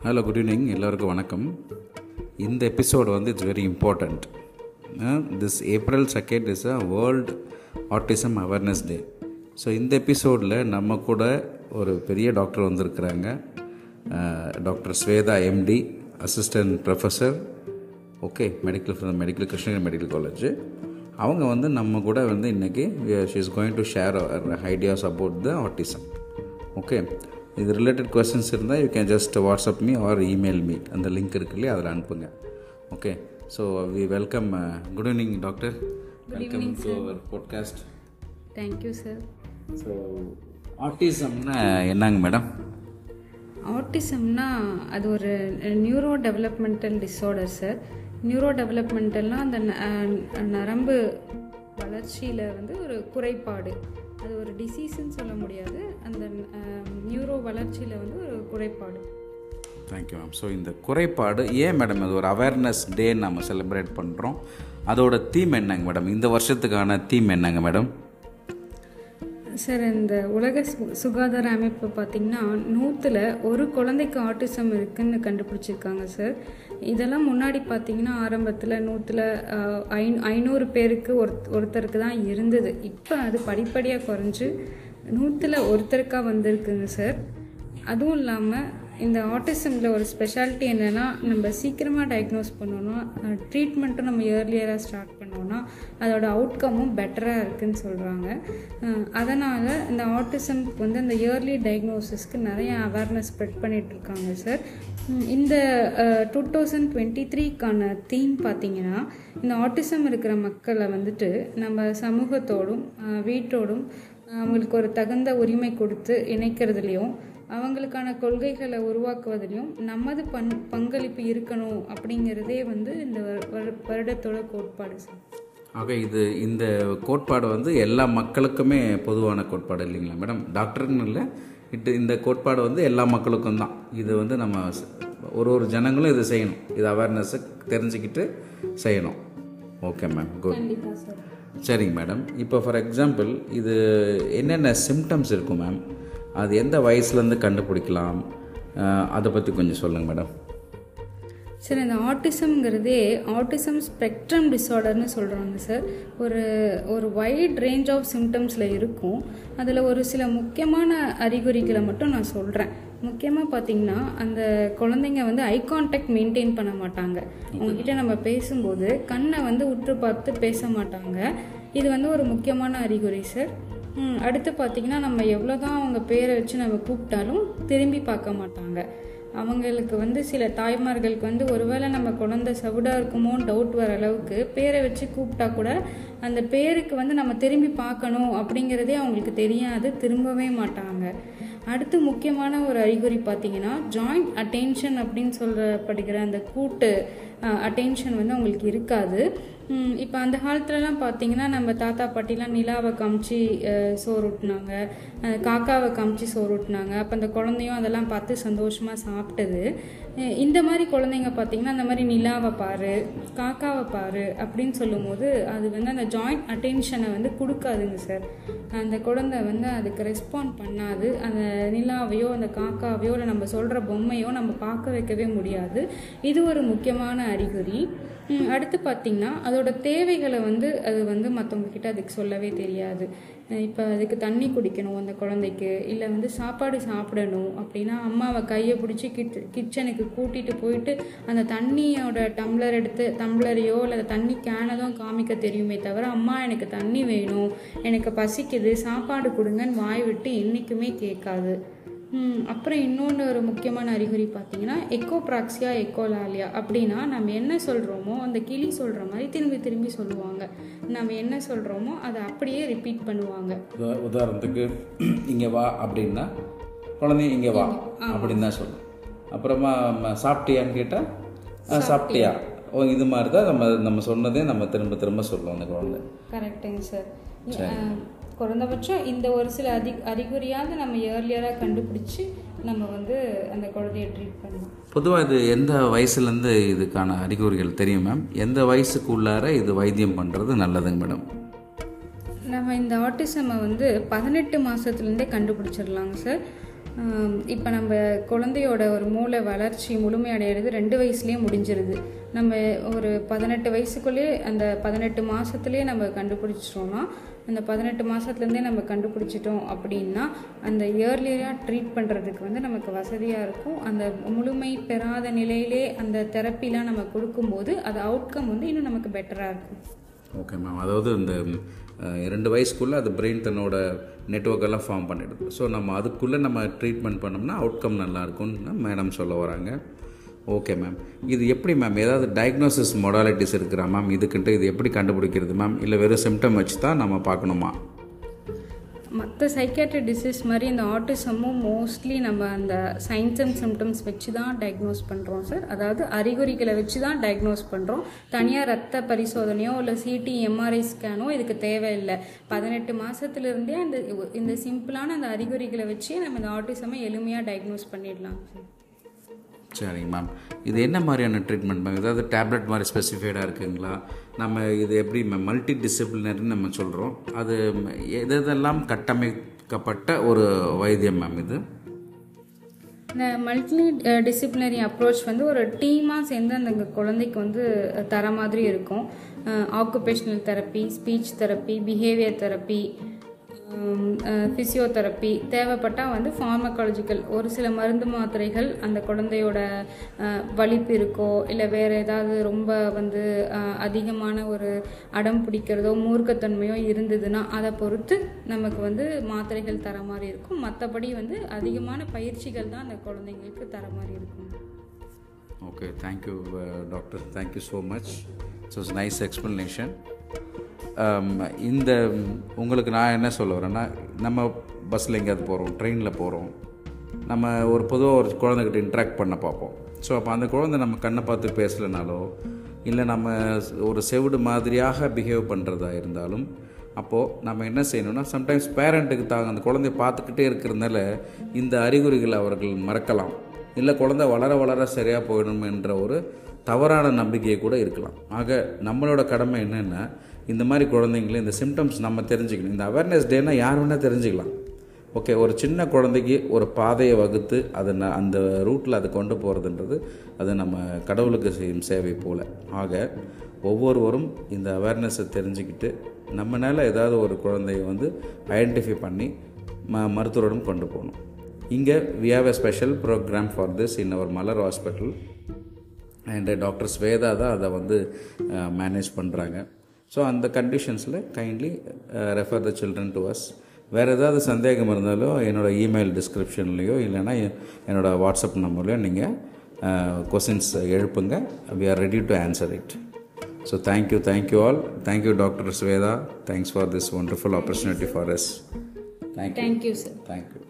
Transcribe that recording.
hello good evening எல்லோருக்கும் வணக்கம் இந்த எபிசோடு வந்து it's very important this April second is a world autism awareness day so இந்த எபிசோடில் நம்ம கூட ஒரு பெரிய டாக்டர் வந்திருக்கிறாங்க doctor Swetha MD assistant professor okay medical from medical Krishnagiri medical college அவங்க வந்து நம்ம கூட வந்து இன்றைக்கி she is going to share ideas about the autism okay இது ரிலேட்டட் கொஸ்டின்ஸ் இருந்தால் you can just WhatsApp me or email me அந்த லிங்க் இருக்கு இல்லையா அதில் அனுப்புங்க okay so we welcome good evening doctor welcome to our podcast thank you sir so ஆட்டிசம்னா என்னங்க madam ஆட்டிசம்னா அது ஒரு neuro developmental disorder sir neuro டெவலப்மெண்டல்னால் அந்த ந- அஹ் நரம்பு வளர்ச்சியில் வந்து ஒரு குறைபாடு அது ஒரு டிசீஸ்ன்னு சொல்ல முடியாது அந்த நியூரோ வளர்ச்சியில் வந்து ஒரு குறைபாடு தேங்க்யூ மேம் ஸோ இந்த குறைபாடு ஏன் மேடம் அது ஒரு அவேர்னஸ் டே நம்ம செலிப்ரேட் பண்ணுறோம் அதோட தீம் என்னங்க மேடம் இந்த வருஷத்துக்கான தீம் என்னங்க மேடம் சார் இந்த உலக சு- சுகாதார அமைப்பு பார்த்திங்கன்னா நூற்றில் ஒரு குழந்தைக்கு ஆட்டிசம் இருக்குன்னு கண்டுபிடிச்சிருக்காங்க சார் இதெல்லாம் முன்னாடி பார்த்தீங்கன்னா ஆரம்பத்தில் நூற்றில் ஐ ஐநூறு பேருக்கு ஒரு ஒருத்தருக்கு தான் இருந்தது இப்போ அது படிப்படியாக குறைஞ்சு நூற்றில் ஒருத்தருக்காக வந்திருக்குங்க சார் அதுவும் இல்லாமல் இந்த ஆட்டிசமில் ஒரு ஸ்பெஷாலிட்டி என்னென்னா நம்ம சீக்கிரமாக டயக்னோஸ் பண்ணோன்னா ட்ரீட்மெண்ட்டும் நம்ம இயர்லியராக ஸ்டார்ட் பண்ணோன்னா அதோட அவுட்கமும் பெட்டராக இருக்குன்னு சொல்கிறாங்க அதனால் இந்த ஆட்டிசம்க்கு வந்து இந்த இயர்லி டயக்னோசிஸ்க்கு நிறைய அவேர்னஸ் ஸ்ப்ரெட் பண்ணிகிட்ருக்காங்க சார் உம், இந்த டூ தௌசண்ட் டுவெண்ட்டி த்ரீக்கான தீம் பார்த்தீங்கன்னா இந்த ஆட்டிசம் இருக்கிற மக்களை வந்துட்டு நம்ம சமூகத்தோடும் அஹ், வீட்டோடும் அவங்களுக்கு ஒரு தகுந்த உரிமை கொடுத்து இணைக்கிறதுலையும் அவங்களுக்கான கொள்கைகளை உருவாக்குவதிலையும் நமது பண் பங்களிப்பு இருக்கணும் அப்படிங்கிறதே வந்து இந்த வரு- வரு- வருடத்தோட கோட்பாடு சார் ஆக இது இந்த கோட்பாடு வந்து எல்லா மக்களுக்குமே பொதுவான கோட்பாடு இல்லைங்களா மேடம் டாக்டர்னு இல்லை இட்டு இந்த கோட்பாடு வந்து எல்லா மக்களுக்கும் தான் இது வந்து நம்ம ச- ஒரு ஒரு ஜனங்களும் இது செய்யணும் இது அவேர்னஸை தெரிஞ்சுக்கிட்டு செய்யணும் ஓகே மேம் குட் கண்டிப்பாக சார் சரிங்க மேடம் இப்போ ஃபார் எக்ஸாம்பிள் இது என்னென்ன சிம்டம்ஸ் இருக்கும் மேம் அது எந்த வயசுலேருந்து கண்டுபிடிக்கலாம் அஹ், அதை பற்றி கொஞ்சம் சொல்லுங்கள் மேடம் சார் இந்த ஆட்டிசம்ங்கிறதே ஆட்டிசம் ஸ்பெக்ட்ரம் டிஸார்டர்னு சொல்கிறாங்க சார் ஒரு ஒரு வைட் ரேஞ்ச் ஆஃப் சிம்டம்ஸில் இருக்கும் அதில் ஒரு சில முக்கியமான அறிகுறிகளை மட்டும் நான் சொல்கிறேன் முக்கியமாக பார்த்தீங்கன்னா அந்த குழந்தைங்க வந்து ஐ கான்டாக்ட் மெயின்டைன் பண்ண மாட்டாங்க உங்ககிட்ட நம்ம பேசும்போது கண்ணை வந்து உற்று பார்த்து பேச மாட்டாங்க இது வந்து ஒரு முக்கியமான அறிகுறி சார் ம், அடுத்து பார்த்தீங்கன்னா நம்ம எவ்வளோ தான் அவங்க பேரை வச்சு நம்ம கூப்பிட்டாலும் திரும்பி பார்க்க மாட்டாங்க அவங்களுக்கு வந்து சில தாய்மார்களுக்கு வந்து ஒருவேளை நம்ம குழந்தை சவுடாக இருக்குமோன்னு டவுட் வர அளவுக்கு பேரை வச்சு கூப்பிட்டா கூட அந்த பேருக்கு வந்து நம்ம திரும்பி பார்க்கணும் அப்படிங்கிறதே அவங்களுக்கு தெரியாது திரும்பவே மாட்டாங்க அடுத்து முக்கியமான ஒரு அறிகுறி பார்த்தீங்கன்னா ஜாயிண்ட் அட்டென்ஷன் அப்படின்னு சொல்லப்படுகிற அந்த கூட்டு அட்டென்ஷன் வந்து அவங்களுக்கு இருக்காது இப்போ அந்த காலத்துலலாம் பார்த்தீங்கன்னா நம்ம தாத்தா பாட்டிலாம் நிலாவை காமிச்சு அஹ், சோறு ஊட்டினாங்க அஹ், காக்காவை காமிச்சு சோறு ஊட்டினாங்க அப்போ அந்த குழந்தையும் அதெல்லாம் பார்த்து சந்தோஷமாக சாப்பிட்டது அஹ், இந்த மாதிரி குழந்தைங்க பார்த்தீங்கன்னா அந்த மாதிரி நிலாவை பாரு காக்காவை பாரு அப்படின்னு சொல்லும்போது அது வந்து அந்த ஜாயிண்ட் அட்டென்ஷனை வந்து கொடுக்காதுங்க சார் அந்த குழந்தை வந்து அதுக்கு ரெஸ்பாண்ட் பண்ணாது அந்த நிலாவையோ அந்த காக்காவையோ இல்லை நம்ம சொல்கிற பொம்மையோ நம்ம பார்க்க வைக்கவே முடியாது இது ஒரு முக்கியமான அறிகுறி ம், அடுத்து பார்த்திங்கன்னா அதோட தேவைகளை வந்து அது வந்து மற்றவங்க கிட்ட அதுக்கு சொல்லவே தெரியாது இப்போ அதுக்கு தண்ணி குடிக்கணும் அந்த குழந்தைக்கு இல்லை வந்து சாப்பாடு சாப்பிடணும் அப்படின்னா அம்மாவை கையை பிடிச்சி கிட் கிச்சனுக்கு கூட்டிகிட்டு போயிட்டு அந்த தண்ணியோட டம்ளர் எடுத்து டம்ளரையோ இல்லை தண்ணி கேனை தான் காமிக்க தெரியுமே தவிர அம்மா எனக்கு தண்ணி வேணும் எனக்கு பசிக்குது சாப்பாடு கொடுங்கன்னு வாய் விட்டு என்றைக்குமே கேட்காது ம், அப்புறம் இன்னொன்று ஒரு முக்கியமான அறிகுறி பார்த்தீங்கன்னா எக்கோப்ராக்சியா எக்கோலாலியா அப்படின்னா நம்ம என்ன சொல்கிறோமோ அந்த கிளி சொல்கிற மாதிரி திரும்பி திரும்பி சொல்லுவாங்க நம்ம என்ன சொல்கிறோமோ அதை அப்படியே ரிப்பீட் பண்ணுவாங்க உதா- உதாரணத்துக்கு இங்கே வா அப்படின்னா குழந்தைங்க இங்கே வா அப்படின்னு தான் சொல்லும் அப்புறமா ம, சாப்பிட்டியான்னு கேட்டால் சாப்பிட்டியா ஓ இது மாதிரி தான் நம்ம நம்ம சொன்னதே நம்ம திரும்ப திரும்ப சொல்லுவோம் அந்த குழந்தை கரெக்டுங்க சார் அஹ், குறைந்தபட்சம் இந்த ஒரு சில அதி அறிகுறியாவது நம்ம ஏர்லியராக கண்டுபிடிச்சி நம்ம வந்து அந்த குழந்தைய ட்ரீட் பண்ணலாம் பொதுவாக இது எந்த வயசுலேருந்து இதுக்கான அறிகுறிகள் தெரியும் மேம் எந்த வயசுக்கு உள்ளார இது வைத்தியம் பண்ணுறது நல்லதுங்க மேடம் நம்ம இந்த ஆட்டிசமை வந்து பதினெட்டு மாதத்துலேருந்தே கண்டுபிடிச்சிடலாங்க சார் இப்போ நம்ம குழந்தையோட ஒரு மூளை வளர்ச்சி முழுமையடைகிறது ரெண்டு வயசுலேயே முடிஞ்சிருது நம்ம ஒரு பதினெட்டு வயசுக்குள்ளேயே அந்த பதினெட்டு மாதத்துலேயே நம்ம கண்டுபிடிச்சிட்டோம்னா அந்த பதினெட்டு மாதத்துலேருந்தே நம்ம கண்டுபிடிச்சிட்டோம் அப்படின்னா அந்த இயர்லியாக ட்ரீட் பண்ணுறதுக்கு வந்து நமக்கு வசதியாக இருக்கும் அந்த முழுமை பெறாத நிலையிலே அந்த தெரப்பிலாம் நம்ம கொடுக்கும்போது அது அவுட்கம் வந்து இன்னும் நமக்கு பெட்டராக இருக்கும் ஓகே மேம் அதாவது இந்த அஹ், ரெண்டு வயசுக்குள்ளே அது பிரெயின் தன்னோட நெட்ஒர்க் எல்லாம் ஃபார்ம் பண்ணிடுது ஸோ நம்ம அதுக்குள்ளே நம்ம ட்ரீட்மெண்ட் பண்ணோம்னா அவுட்கம் நல்லா இருக்கும்னு மேடம் சொல்ல வராங்க ஓகே மேம் இது எப்படி மேம் ஏதாவது டயக்னோசிஸ் மொடாலிட்டிஸ் இருக்கிறா மேம் இதுக்குன்ட்டு இது எப்படி கண்டுபிடிக்கிறது மேம் இல்லை வெறும் சிம்டம் வச்சு தான் நம்ம பார்க்கணுமா மற்ற சைக்காட்ரிக் டிசீஸ் மாதிரி இந்த ஆட்டிசமும் மோஸ்ட்லி நம்ம அந்த சைன்ஸ் அண்ட் சிம்டம்ஸ் வச்சு தான் டயக்னோஸ் பண்ணுறோம் சார் அதாவது அறிகுறிகளை வச்சு தான் டயக்னோஸ் பண்ணுறோம் தனியாக ரத்த பரிசோதனையோ இல்லை சிடி எம்ஆர்ஐ ஸ்கேனோ இதுக்கு தேவையில்லை பதினெட்டு மாதத்துலேருந்தே இந்த இந்த சிம்பிளான அந்த அறிகுறிகளை வச்சு நம்ம இந்த ஆட்டிசமை எளிமையாக டயக்னோஸ் பண்ணிடலாம் சார் சரிங்க மேம் இது என்ன மாதிரியான ட்ரீட்மெண்ட் மேம் ஏதாவது டேப்லெட் மாதிரி ஸ்பெசிஃபைடாக இருக்குங்களா நம்ம இது எப்படி மேம் மல்டி டிசிப்ளினரின்னு நம்ம சொல்கிறோம் அது எது எதெல்லாம் கட்டமைக்கப்பட்ட ஒரு வைத்தியம் மேம் இது இந்த மல்டி டிசிப்ளினரி அப்ரோச் வந்து ஒரு டீமாக சேர்ந்து அந்த குழந்தைக்கு வந்து தர மாதிரி இருக்கும் occupational therapy speech therapy behaviour therapy physiotherapy தேவைப்பட்டால் வந்து ஃபார்மகாலஜிக்கல் ஒரு சில மருந்து மாத்திரைகள் அந்த குழந்தையோட அஹ், வலிப்பு இருக்கோ இல்லை வேறு ஏதாவது ரொம்ப வந்து அஹ், அதிகமான ஒரு அடம் பிடிக்கிறதோ மூர்க்கத்தன்மையோ இருந்ததுன்னா அதை பொறுத்து நமக்கு வந்து மாத்திரைகள் தர மாதிரி இருக்கும் மற்றபடி வந்து அதிகமான பயிற்சிகள் தான் அந்த குழந்தைங்களுக்கு தர மாதிரி இருக்கும் okay thank you doctor thank you so much it's nice explanation இந்த உங்களுக்கு நான் என்ன சொல்ல வரேன்னா நம்ம பஸ்ஸில் எங்கேயாவது போகிறோம் ட்ரெயினில் போகிறோம் நம்ம ஒரு பொதுவாக ஒரு குழந்தைகிட்ட இன்ட்ராக்ட் பண்ண பார்ப்போம் ஸோ அப்போ அந்த குழந்தை நம்ம கண்ணை பார்த்து பேசலைனாலோ இல்லை நம்ம ஒரு செவிடு மாதிரியாக பிஹேவ் பண்ணுறதா இருந்தாலும் அப்போது நம்ம என்ன செய்யணும்னா சம்டைம்ஸ் பேரண்ட்டுக்கு தாங்க அந்த குழந்தைய பார்த்துக்கிட்டே இருக்கிறதுனால இந்த அறிகுறிகளை அவர்கள் மறக்கலாம் இல்லை குழந்தை வளர வளர சரியாக போயிடும் என்ற ஒரு தவறான நம்பிக்கை கூட இருக்கலாம் ஆக நம்மளோட கடமை என்னென்னா இந்த மாதிரி குழந்தைங்கள இந்த சிம்டம்ஸ் நம்ம தெரிஞ்சுக்கணும் இந்த அவேர்னஸ் டேனா யார் வேணால் தெரிஞ்சுக்கலாம் ஓகே ஒரு சின்ன குழந்தைக்கு ஒரு பாதையை வகுத்து அதை ந- அந்த ரூட்டில் அதை கொண்டு போகிறதுன்றது அது நம்ம கடவுளுக்கு செய்யும் சேவை போல் ஆக ஒவ்வொருவரும் இந்த அவேர்னஸை தெரிஞ்சுக்கிட்டு நம்மனால ஏதாவது ஒரு குழந்தைய வந்து ஐடென்டிஃபை பண்ணி ம மருத்துவரிடம் கொண்டு போகணும் இங்கே we have a special programme for this in our Malar hospital and doctor Swetha தான் அதை வந்து மேனேஜ் பண்ணுறாங்க ஸோ அந்த கண்டிஷன்ஸில் kindly refer the children to us வேறு ஏதாவது சந்தேகம் இருந்தாலோ என்னோடய இமெயில் டிஸ்கிரிப்ஷன்லேயோ இல்லைன்னா எ- என்னோட வாட்ஸ்அப் நம்பர்லையோ நீங்கள் கொஸ்டின்ஸ் எழுப்புங்க we are ready to answer it so thank you thank you all thank you doctor Swetha thanks for this wonderful opportunity for yes thank you thank you sir thank you